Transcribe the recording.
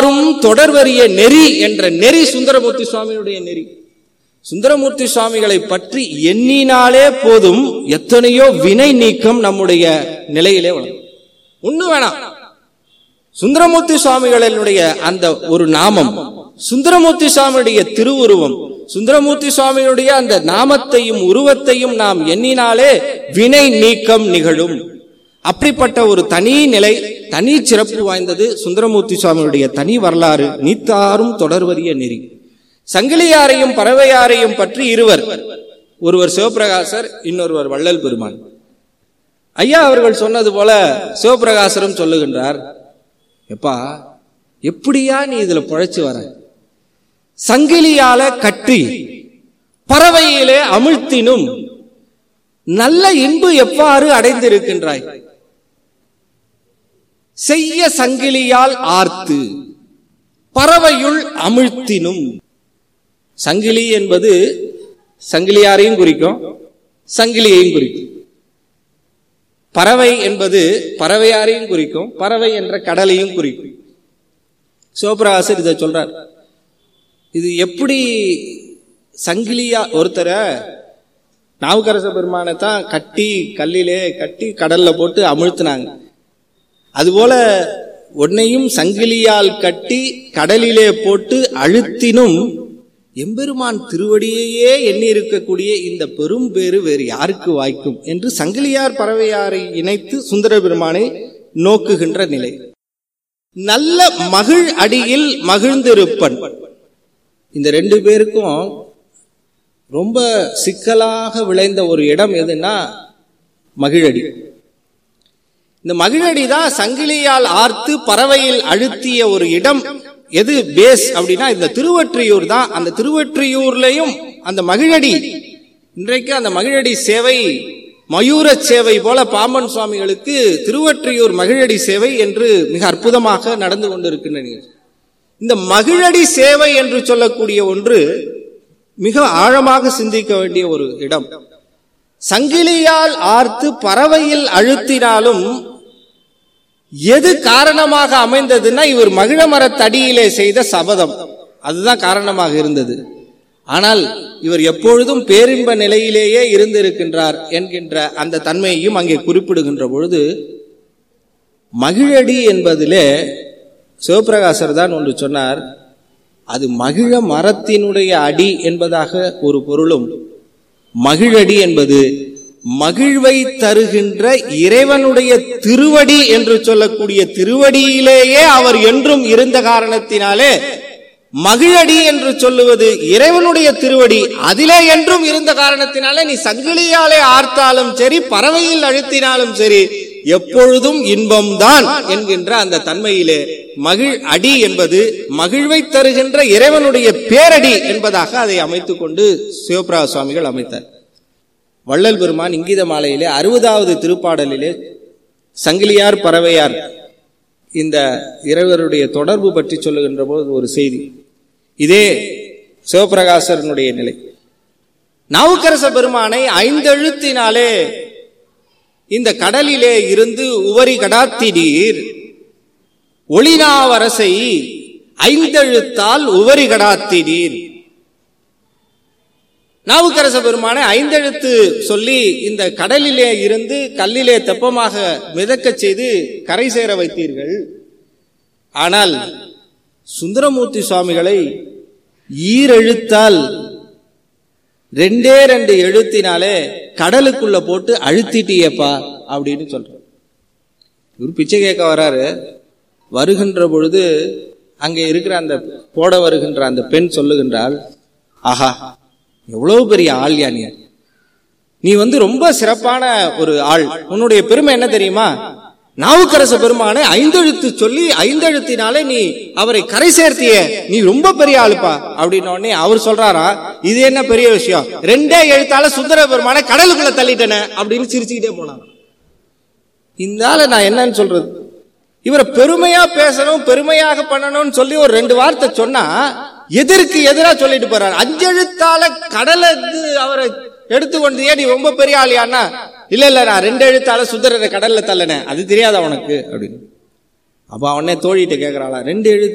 நீத்தாரும் தொடர்வரிய நெறி என்ற நெறி சுந்தரமூர்த்தி சுவாமியுடைய நெறி சுந்தரமூர்த்தி சுவாமிகளை பற்றி எண்ணினாலே போதும் எத்தனையோ வினை நீக்கம் நம்முடைய நிலையிலே வரும் ஒண்ணு வேணாம் சுந்தரமூர்த்தி சுவாமிகளினுடைய அந்த ஒரு நாமம் சுந்தரமூர்த்தி சுவாமியுடைய திருவுருவம் சுந்தரமூர்த்தி சுவாமியுடைய அந்த நாமத்தையும் உருவத்தையும் நாம் எண்ணினாலே வினை நீக்கம் நிகழும் அப்படிப்பட்ட ஒரு தனி நிலை தனி சிறப்பு வாய்ந்தது சுந்தரமூர்த்தி சுவாமியுடைய தனி வரலாறு நீத்தாரும் தொடர்வரிய நெறி சங்கிலியாரையும் பறவையாரையும் பற்றி இருவர் ஒருவர் சிவபிரகாசர் இன்னொருவர் வள்ளல் பெருமான் ஐயா அவர்கள் சொன்னது போல சிவபிரகாசரும் சொல்லுகின்றார் எப்பா எப்படியா நீ இதுல பொழைச்சு வர சங்கிலியால கட்டி பறவையிலே அமிழ்த்தினும் நல்ல இன்பு எவ்வாறு அடைந்திருக்கின்றாய் செய்ய சங்கிலியால் ஆர்த்து பறவையுள் அமிழ்த்தினும் சங்கிலி என்பது சங்கிலியாரையும் குறிக்கும் சங்கிலியையும் குறிக்கும் பறவை என்பது பறவையாரையும் குறிக்கும் பறவை என்ற கடலையும் குறிக்கும் சிவபிரகாசர் இதை சொல்றார் இது எப்படி சங்கிலியா ஒருத்தரை நாவுக்கரச பெருமானை தான் கட்டி கல்லிலே கட்டி கடல்ல போட்டு அமிழ்த்தினாங்க அதுபோல உன்னையும் சங்கிலியால் கட்டி கடலிலே போட்டு அழுத்தினும் எம்பெருமான் திருவடியையே எண்ணி இருக்கக்கூடிய இந்த பெரும் பேறு வேறு யாருக்கு வாய்க்கும் என்று சங்கிலியார் பறவையாரை இணைத்து சுந்தர பெருமானை நோக்குகின்ற நிலை நல்ல மகிழ் அடியில் மகிழ்ந்திருப்பன் இந்த ரெண்டு பேருக்கும் ரொம்ப சிக்கலாக விளைந்த ஒரு இடம் எதுன்னா மகிழடி இந்த மகிழடி தான் சங்கிலியால் ஆர்த்து பறவையில் அழுத்திய ஒரு இடம் எது பேஸ் அப்படின்னா இந்த திருவொற்றியூர் தான் அந்த திருவொற்றியூர்லயும் அந்த மகிழடி இன்றைக்கு அந்த மகிழடி சேவை மயூர சேவை போல பாம்பன் சுவாமிகளுக்கு திருவொற்றியூர் மகிழடி சேவை என்று மிக அற்புதமாக நடந்து கொண்டிருக்கின்ற நிகழ்ச்சி இந்த மகிழடி சேவை என்று சொல்லக்கூடிய ஒன்று மிக ஆழமாக சிந்திக்க வேண்டிய ஒரு இடம் சங்கிலியால் ஆர்த்து பறவையில் அழுத்தினாலும் எது காரணமாக அமைந்ததுன்னா இவர் மகிழ மரத்தடியிலே செய்த சபதம் அதுதான் காரணமாக இருந்தது ஆனால் இவர் எப்பொழுதும் பேரின்ப நிலையிலேயே இருந்திருக்கின்றார் என்கின்ற அந்த தன்மையையும் அங்கே குறிப்பிடுகின்ற பொழுது மகிழடி என்பதிலே சிவபிரகாசர் தான் ஒன்று சொன்னார் அது மகிழ மரத்தினுடைய அடி என்பதாக ஒரு பொருளும் மகிழடி என்பது மகிழ்வை தருகின்ற இறைவனுடைய திருவடி என்று சொல்லக்கூடிய திருவடியிலேயே அவர் என்றும் இருந்த காரணத்தினாலே மகிழடி என்று சொல்லுவது இறைவனுடைய திருவடி அதிலே என்றும் இருந்த காரணத்தினாலே நீ சங்கிலியாலே ஆர்த்தாலும் சரி பறவையில் அழுத்தினாலும் சரி எப்பொழுதும் இன்பம்தான் என்கின்ற அந்த தன்மையிலே மகிழ் அடி என்பது மகிழ்வை தருகின்ற இறைவனுடைய பேரடி என்பதாக அதை அமைத்துக் கொண்டு சிவபிரா சுவாமிகள் அமைத்தார் வள்ளல் பெருமான் இங்கித மாலையிலே அறுபதாவது திருப்பாடலிலே சங்கிலியார் பறவையார் இந்த இறைவருடைய தொடர்பு பற்றி சொல்லுகின்ற போது ஒரு செய்தி இதே சிவபிரகாசரனுடைய நிலை நாவுக்கரச பெருமானை ஐந்தெழுத்தினாலே இந்த கடலிலே இருந்து உவரி கடாத்திடீர் ஒளினாவரசை ஐந்தெழுத்தால் உவரி கடாத்திடீர் நாவுக்கரச பெருமானை ஐந்தெழுத்து சொல்லி இந்த கடலிலே இருந்து கல்லிலே தெப்பமாக மிதக்கச் செய்து கரை சேர வைத்தீர்கள் ஆனால் சுந்தரமூர்த்தி சுவாமிகளை ஈரெழுத்தால் ரெண்டே ரெண்டு எழுத்தினாலே கடலுக்குள்ள போட்டு அழுத்திட்டியப்பா அப்படின்னு சொல்ற இவர் பிச்சை கேட்க வராரு வருகின்ற பொழுது அங்கே இருக்கிற அந்த போட வருகின்ற அந்த பெண் சொல்லுகின்றால் ஆஹா எவ்வளவு பெரிய ஆள் யா நீ நீ வந்து ரொம்ப சிறப்பான ஒரு ஆள் உன்னுடைய பெருமை என்ன தெரியுமா நாவுக்கரச பெருமானை ஐந்தெழுத்து சொல்லி ஐந்தெழுத்தினாலே நீ அவரை கரை சேர்த்திய நீ ரொம்ப பெரிய ஆளுப்பா அப்படின்னு உடனே அவர் சொல்றாரா இது என்ன பெரிய விஷயம் ரெண்டே எழுத்தால சுந்தர பெருமானை கடலுக்குள்ள தள்ளிட்டன அப்படின்னு சிரிச்சுக்கிட்டே போனாங்க இந்த ஆளை நான் என்னன்னு சொல்றது இவரை பெருமையா பேசணும் பெருமையாக பண்ணணும்னு சொல்லி ஒரு ரெண்டு வார்த்தை சொன்னா எதிர்க்கு எதிரா சொல்லிட்டு போறாரு அஞ்செழுத்தால கடலை அவரை எடுத்து கொண்டு நீ ரொம்ப பெரிய ஆளியான்னா இல்ல இல்ல நான் ரெண்டு எழுத்தால சுந்தரரை கடல்ல தள்ளனேன் அது தெரியாதா உனக்கு அப்படின்னு அப்ப அவனே தோழிட்டு கேக்குறாளா ரெண்டு எழுத்து